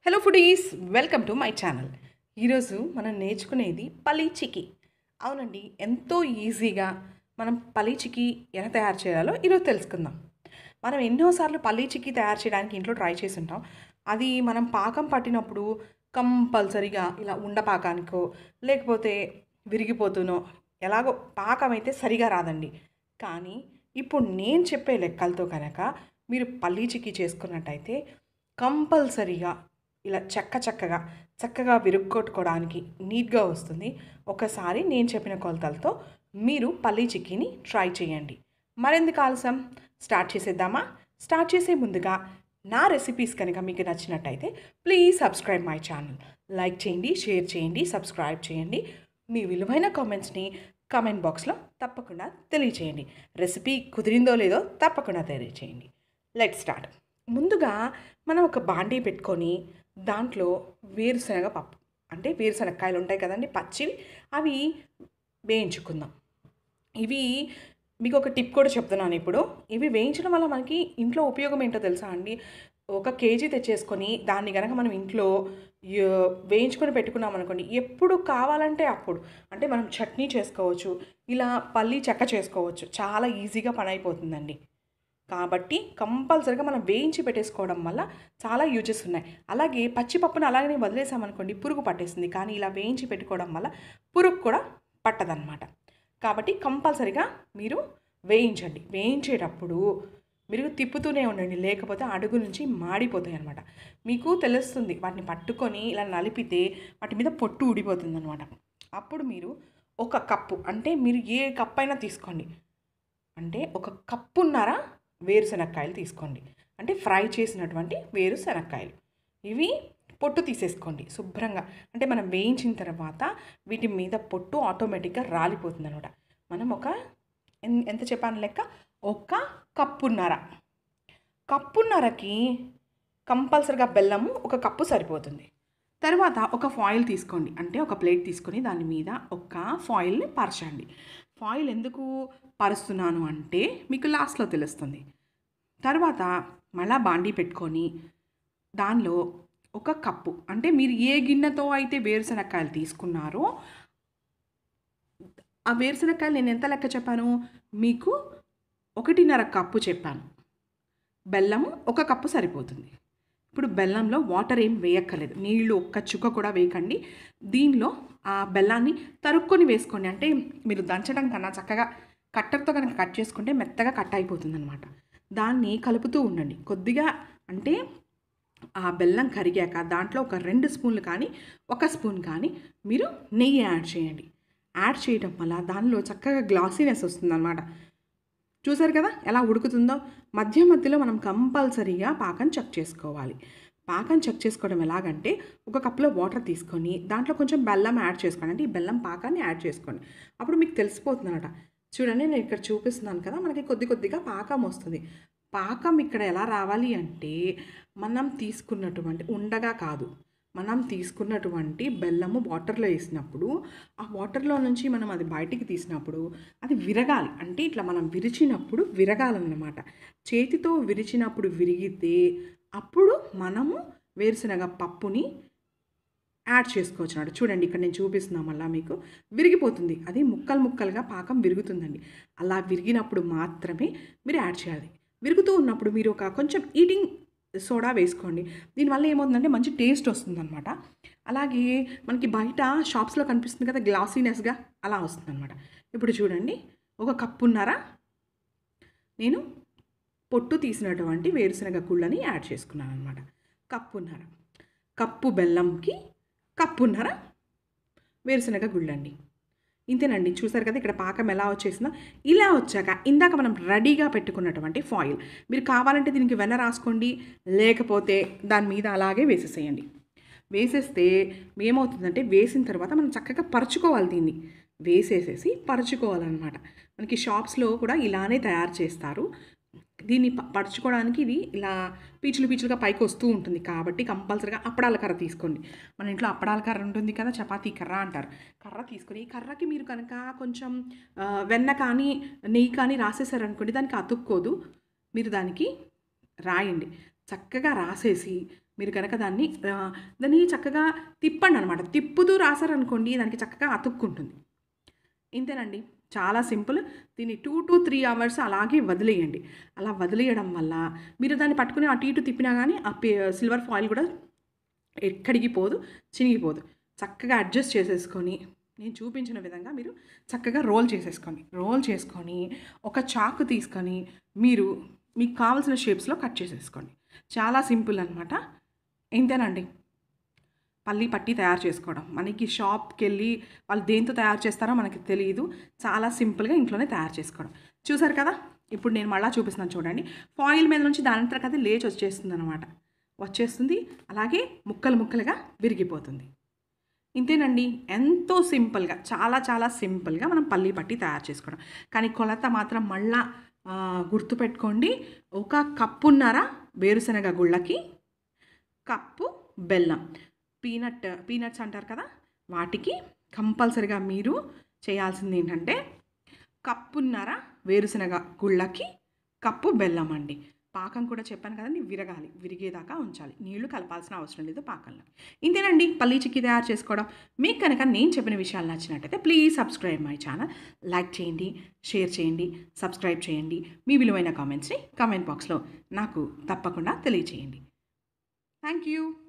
hello foodies welcome to my channel ఈరోజు మనం నేర్చుకునేది పలీ చికి అవునండి ఎంతో ఈజీగా మనం పలీ చికి ఎలా తయారు చేయాలో ఈరోజు తెలుసుకుందాం మనం ఎన్నోసార్లు పల్లీ చిక్కీ తయారు చేయడానికి ఇంట్లో ట్రై చేసి ఉంటాం అది మనం పాకం పట్టినప్పుడు కంపల్సరీగా ఇలా ఉండపాకానికో లేకపోతే విరిగిపోతునో ఎలాగో పాకం అయితే సరిగా రాదండి కానీ ఇప్పుడు నేను చెప్పే లెక్కలతో కనుక మీరు పల్లీ చిక్కీ చేసుకున్నట్టయితే కంపల్సరీగా ఇలా చెక్క చక్కగా చక్కగా విరుక్కొట్టుకోవడానికి నీట్గా వస్తుంది ఒకసారి నేను చెప్పిన కొలతలతో మీరు పల్లీ చిక్కీని ట్రై చేయండి మరెందుకు ఆలస్యం స్టార్ట్ చేసేద్దామా స్టార్ట్ చేసే ముందుగా నా రెసిపీస్ కనుక మీకు నచ్చినట్టయితే please subscribe my channel like చేయండి షేర్ చేయండి సబ్స్క్రైబ్ చేయండి మీ విలువైన కామెంట్స్ని కామెంట్ బాక్స్లో తప్పకుండా తెలియచేయండి రెసిపీ కుదిరిందో లేదో తప్పకుండా తెలియచేయండి లెట్ స్టార్ట్ ముందుగా మనం ఒక బాండీ పెట్టుకొని దాంట్లో వేరుశనగ పప్పు అంటే వేరుశనగకాయలు ఉంటాయి కదండి పచ్చివి అవి వేయించుకుందాం ఇవి మీకు ఒక టిప్ కూడా చెప్తున్నాను ఇప్పుడు ఇవి వేయించడం వల్ల మనకి ఇంట్లో ఉపయోగం ఏంటో తెలుసా అండి ఒక కేజీ తెచ్చేసుకొని దాన్ని కనుక మనం ఇంట్లో యో- వేయించుకొని పెట్టుకున్నాం అనుకోండి ఎప్పుడు కావాలంటే అప్పుడు అంటే మనం చట్నీ చేసుకోవచ్చు ఇలా పల్లి చెక్క చేసుకోవచ్చు చాలా ఈజీగా పని అయిపోతుందండి కాబట్టి కంపల్సరీగా మనం వేయించి పెట్టేసుకోవడం వల్ల చాలా యూజెస్ ఉన్నాయి అలాగే పచ్చిపప్పును అలాగనే వదిలేసామనుకోండి పురుగు పట్టేస్తుంది కానీ ఇలా వేయించి పెట్టుకోవడం వల్ల పురుగు కూడా పట్టదనమాట కాబట్టి కంపల్సరీగా మీరు వేయించండి వేయించేటప్పుడు మీరు తిప్పుతూనే ఉండండి లేకపోతే అడుగు నుంచి మాడిపోతాయి అనమాట మీకు తెలుస్తుంది వాటిని పట్టుకొని ఇలా నలిపితే వాటి మీద పొట్టు ఊడిపోతుంది అనమాట అప్పుడు మీరు ఒక కప్పు అంటే మీరు ఏ కప్ అయినా తీసుకోండి అంటే ఒక కప్పున్నర వేరుశనక్కాయలు తీసుకోండి అంటే ఫ్రై చేసినటువంటి వేరుశనక్కాయలు ఇవి పొట్టు తీసేసుకోండి శుభ్రంగా అంటే మనం వేయించిన తర్వాత వీటి మీద పొట్టు ఆటోమేటిక్గా రాలిపోతుంది అనమాట మనం ఒక ఎన్- ఎంత చెప్పాను లెక్క ఒక కప్పున్నర కప్పున్నరకి కంపల్సరిగా బెల్లము ఒక కప్పు సరిపోతుంది తర్వాత ఒక ఫాయిల్ తీసుకోండి అంటే ఒక ప్లేట్ తీసుకొని దాని మీద ఒక ఫాయిల్ని పరచండి ఫాయిల్ ఎందుకు పరుస్తున్నాను అంటే మీకు లాస్ట్లో తెలుస్తుంది తర్వాత మళ్ళా బాండీ పెట్టుకొని దానిలో ఒక కప్పు అంటే మీరు ఏ గిన్నెతో అయితే వేరుశనక్కాయలు తీసుకున్నారో ఆ వేరుశనక్కాయలు నేను ఎంత లెక్క చెప్పాను మీకు ఒకటిన్నర కప్పు చెప్పాను బెల్లము ఒక కప్పు సరిపోతుంది ఇప్పుడు బెల్లంలో వాటర్ ఏం వేయక్కర్లేదు నీళ్లు ఒక్క చుక్క కూడా వేయకండి దీనిలో ఆ బెల్లాన్ని తరుక్కొని వేసుకోండి అంటే మీరు దంచడం కన్నా చక్కగా కట్టర్తో కనుక కట్ చేసుకుంటే మెత్తగా కట్ అయిపోతుంది అనమాట దాన్ని కలుపుతూ ఉండండి కొద్దిగా అంటే ఆ బెల్లం కరిగాక దాంట్లో ఒక రెండు స్పూన్లు కానీ ఒక స్పూన్ కానీ మీరు నెయ్యి యాడ్ చేయండి యాడ్ చేయడం వల్ల దానిలో చక్కగా గ్లాసీనెస్ వస్తుందన్నమాట చూసారు కదా ఎలా ఉడుకుతుందో మధ్య మధ్యలో మనం కంపల్సరీగా పాకం చెక్ చేసుకోవాలి పాకం చెక్ చేసుకోవడం ఎలాగంటే ఒక కప్లో వాటర్ తీసుకొని దాంట్లో కొంచెం బెల్లం యాడ్ చేసుకోండి అంటే ఈ బెల్లం పాకాన్ని యాడ్ చేసుకోండి అప్పుడు మీకు తెలిసిపోతుంది అనమాట చూడండి నేను ఇక్కడ చూపిస్తున్నాను కదా మనకి కొద్ది కొద్దిగా పాకం వస్తుంది పాకం ఇక్కడ ఎలా రావాలి అంటే మనం తీసుకున్నటువంటి ఉండగా కాదు మనం తీసుకున్నటువంటి బెల్లము వాటర్లో వేసినప్పుడు ఆ వాటర్లో నుంచి మనం అది బయటికి తీసినప్పుడు అది విరగాలి అంటే ఇట్లా మనం విరిచినప్పుడు విరగాలన్నమాట చేతితో విరిచినప్పుడు విరిగితే అప్పుడు మనము వేరుశనగ పప్పుని యాడ్ చేసుకోవచ్చు అన్నమాట చూడండి ఇక్కడ నేను చూపిస్తున్నాను మళ్ళీ మీకు విరిగిపోతుంది అది ముక్కలు ముక్కలుగా పాకం విరుగుతుందండి అలా విరిగినప్పుడు మాత్రమే మీరు యాడ్ చేయాలి విరుగుతూ ఉన్నప్పుడు మీరు ఒక కొంచెం ఈటింగ్ సోడా వేసుకోండి దీనివల్ల ఏమవుతుందంటే మంచి టేస్ట్ వస్తుందన్నమాట అలాగే మనకి బయట షాప్స్లో కనిపిస్తుంది కదా గ్లాసీనెస్గా అలా వస్తుందన్నమాట ఇప్పుడు చూడండి ఒక కప్పున్నర నేను పొట్టు తీసినటువంటి వేరుశనగ గుళ్ళని యాడ్ చేసుకున్నాను అనమాట కప్పున్నర కప్పు బెల్లంకి కప్పున్నర వేరుశనగ గుళ్ళండి ఇంతేనండి చూసారు కదా ఇక్కడ పాకం ఎలా వచ్చేసిందో ఇలా వచ్చాక ఇందాక మనం రెడీగా పెట్టుకున్నటువంటి ఫాయిల్ మీరు కావాలంటే దీనికి వెన్న రాసుకోండి లేకపోతే దాని మీద అలాగే వేసేసేయండి వేసేస్తే ఏమవుతుందంటే వేసిన తర్వాత మనం చక్కగా పరుచుకోవాలి దీన్ని వేసేసేసి పరుచుకోవాలన్నమాట మనకి షాప్స్లో కూడా ఇలానే తయారు చేస్తారు దీన్ని ప- పరుచుకోవడానికి ఇది ఇలా పీచులు పీచులుగా పైకి వస్తూ ఉంటుంది కాబట్టి కంపల్సరీగా అప్పడాల కర్ర తీసుకోండి మన ఇంట్లో అప్పడాల కర్ర ఉంటుంది కదా చపాతీ కర్ర అంటారు కర్ర తీసుకొని ఈ కర్రకి మీరు కనుక కొంచెం ఆ, వెన్న కానీ నెయ్యి కానీ రాసేసారనుకోండి దానికి అతుక్కోదు మీరు దానికి రాయండి చక్కగా రాసేసి మీరు కనుక దాన్ని ఆ, దాన్ని చక్కగా తిప్పండి అనమాట తిప్పుతూ రాసారనుకోండి దానికి చక్కగా అతుక్కుంటుంది ఇంతేనండి చాలా సింపుల్ దీన్ని టూ టు త్రీ అవర్స్ అలాగే వదిలేయండి అలా వదిలేయడం వల్ల మీరు దాన్ని పట్టుకుని అటు ఇటు తిప్పినా కానీ ఆ సిల్వర్ ఫాయిల్ కూడా ఎక్కడికి పోదు చినిగిపోదు చక్కగా అడ్జస్ట్ చేసేసుకొని నేను చూపించిన విధంగా మీరు చక్కగా రోల్ చేసేసుకోండి రోల్ చేసుకొని ఒక చాకు తీసుకొని మీరు మీకు కావాల్సిన షేప్స్లో కట్ చేసేసుకోండి చాలా సింపుల్ అనమాట ఇంతేనండి పల్లి పట్టి తయారు చేసుకోవడం మనకి షాప్కి వెళ్ళి వాళ్ళు దేంతో తయారు చేస్తారో మనకి తెలియదు చాలా సింపుల్గా ఇంట్లోనే తయారు చేసుకోవడం చూసారు కదా ఇప్పుడు నేను మళ్ళీ చూపిస్తున్నాను చూడండి ఫాయిల్ మీద నుంచి దాని అంతటా అది లేచి వచ్చేస్తుంది అనమాట వచ్చేస్తుంది అలాగే ముక్కలు ముక్కలుగా విరిగిపోతుంది ఇంతేనండి ఎంతో సింపుల్గా చాలా చాలా సింపుల్గా మనం పల్లి పట్టి తయారు చేసుకోవడం కానీ కొలత మాత్రం మళ్ళా ఆ, గుర్తుపెట్టుకోండి ఒక కప్పున్నర వేరుశనగ గుళ్ళకి కప్పు బెల్లం పీనట్ పీనట్స్ అంటారు కదా వాటికి కంపల్సరిగా మీరు చేయాల్సింది ఏంటంటే కప్పున్నర వేరుశనగ గుళ్ళకి కప్పు బెల్లం అండి పాకం కూడా చెప్పాను కదండి విరగాలి విరిగేదాకా ఉంచాలి నీళ్లు కలపాల్సిన అవసరం లేదు పాకంలో ఇంతేనండి పల్లీ చిక్కీ తయారు చేసుకోవడం మీకు కనుక నేను చెప్పిన విషయాలు నచ్చినట్టయితే please subscribe my channel like చేయండి షేర్ చేయండి సబ్స్క్రైబ్ చేయండి మీ విలువైన కామెంట్స్ని కామెంట్ బాక్స్లో నాకు తప్పకుండా తెలియచేయండి థ్యాంక్ యూ